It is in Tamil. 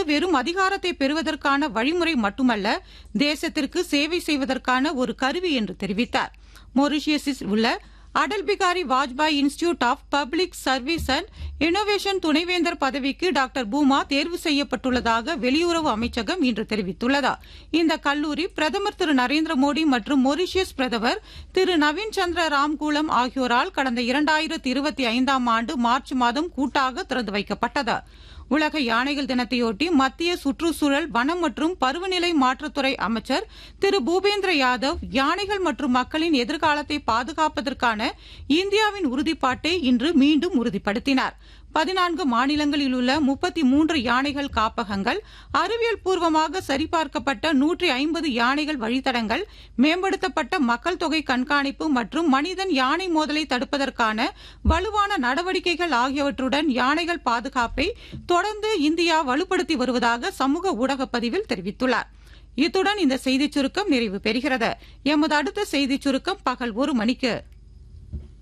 வெறும் அதிகாரத்தை பெறுவதற்கான வழிமுறை மட்டுமல்ல தேசத்திற்கு சேவை செய்வதற்கான ஒரு கருவி என்று தெரிவித்தார் மொரிஷியஸில் உள்ள Atal Bihari Vajpayee institute of public service and innovation துணைவேந்தர் பதவிக்கு டாக்டர் பூமா தேர்வு செய்யப்பட்டுள்ளதாக வெளியுறவு அமைச்சகம் இன்று தெரிவித்துள்ளது இந்த கல்லூரி பிரதமர் திரு நரேந்திர மோடி மற்றும் மொரிஷியஸ் பிரதமர் திரு நவீன் சந்திர ராம்கூலம் ஆகியோரால் கடந்த இரண்டாயிரத்தி இருபத்தி ஐந்தாம் ஆண்டு மார்ச் மாதம் கூட்டாக திறந்து வைக்கப்பட்டது உலக யானைகள் தினத்தையொட்டி மத்திய சுற்றுச்சூழல் வனம் மற்றும் பருவநிலை மாற்றத்துறை அமைச்சர் திரு பூபேந்திர யாதவ் யானைகள் மற்றும் மக்களின் எதிர்காலத்தை பாதுகாப்பதற்கான இந்தியாவின் உறுதிப்பாட்டை இன்று மீண்டும் உறுதிப்படுத்தினார் பதினான்கு மாநிலங்களில் உள்ள முப்பத்தி மூன்று யானைகள் காப்பகங்கள் அறிவியல் பூர்வமாக சரிபார்க்கப்பட்ட நூற்றி ஐம்பது யானைகள் வழித்தடங்கள் மேம்படுத்தப்பட்ட மக்கள் தொகை கண்காணிப்பு மற்றும் மனிதன் யானை மோதலை தடுப்பதற்கான வலுவான நடவடிக்கைகள் ஆகியவற்றுடன் யானைகள் பாதுகாப்பை தொடர்ந்து இந்தியா வலுப்படுத்தி வருவதாக சமூக ஊடக பதிவில் தெரிவித்துள்ளார் இத்துடன் இந்த செய்திச் சுருக்கம் நிறைவு பெறுகிறது எமது அடுத்த செய்திச் சுருக்கம் பகல் ஒரு மணிக்கு